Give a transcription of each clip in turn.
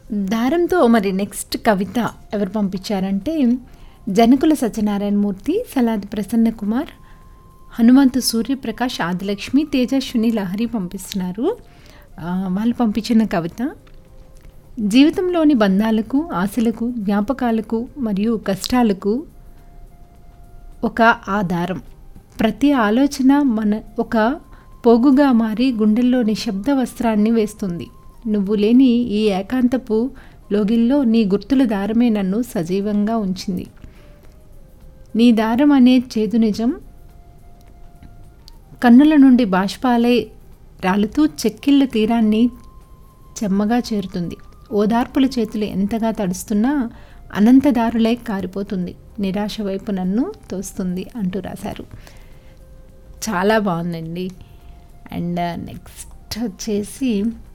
దారంతో మరి నెక్స్ట్ కవిత ఎవరు పంపించారంటే జనకుల సత్యనారాయణ మూర్తి సలాది ప్రసన్న కుమార్ హనుమంతు సూర్యప్రకాష్ ఆదిలక్ష్మి తేజస్విని లహరి పంపిస్తున్నారు ఆ, వాళ్ళు పంపించిన కవిత జీవితంలోని బంధాలకు ఆశలకు జ్ఞాపకాలకు మరియు కష్టాలకు ఒక ఆధారం ప్రతి ఆలోచన మన ఒక పోగుగా మారి గుండెల్లో నిశ్శబ్ద వస్త్రాన్ని వేస్తుంది నువ్వు లేని ఈ ఏకాంతపు లోగిల్లో నీ గుర్తుల దారమే నన్ను సజీవంగా ఉంచింది నీ దారం అనే చేదు నిజం కన్నుల నుండి బాష్పాలై రాలుతూ చెక్కిళ్ళ తీరాన్ని చెమ్మగా చేరుతుంది ఓదార్పుల చేతులు ఎంతగా తడుస్తున్నా అనంతదారులై కారిపోతుంది నిరాశ వైపు నన్ను తోస్తుంది అంటూ రాశారు చాలా బాగుందండి అండ్ నెక్స్ట్ వచ్చేసి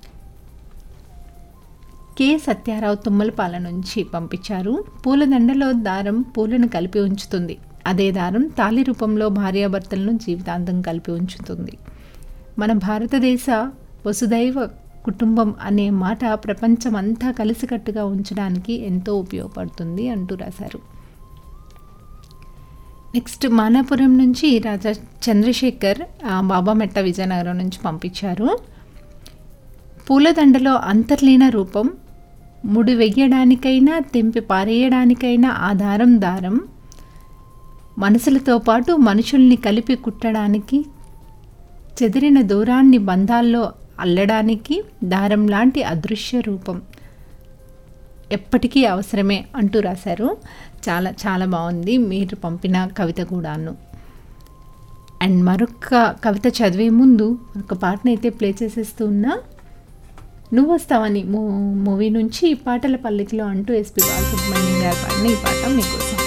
కె సత్యారావు తుమ్మలపాల నుంచి పంపించారు పూలదండలో దారం పూలను కలిపి ఉంచుతుంది అదే దారం తాళి రూపంలో భార్యాభర్తలను జీవితాంతం కలిపి ఉంచుతుంది మన భారతదేశ వసుదైవ కుటుంబం అనే మాట ప్రపంచమంతా కలిసికట్టుగా ఉంచడానికి ఎంతో ఉపయోగపడుతుంది అంటూ రాశారు నెక్స్ట్ మానాపురం నుంచి రాజా చంద్రశేఖర్ ఆ, బాబామెట్ట విజయనగరం నుంచి పంపించారు పూలదండలో అంతర్లీన రూపం ముడి వెయ్యడానికైనా తెంపి పారేయడానికైనా ఆ దారం దారం మనసులతో పాటు మనుషుల్ని కలిపి కుట్టడానికి చెదిరిన దూరాన్ని బంధాల్లో అల్లడానికి దారం లాంటి అదృశ్య రూపం ఎప్పటికీ అవసరమే అంటూ రాశారు చాలా చాలా బాగుంది మీరు పంపిన కవిత కూడాను అండ్ మరొక కవిత చదివే ముందు ఒక పాటను అయితే ప్లే చేసేస్తూ ఉన్నా నువ్వు వస్తావని మూ మూవీ నుంచి పాటల పల్లకిలో అంటూ ఎస్పి బాలసుబ్రహ్మణ్యం గారు పాడిన ఈ పాట మీకోసం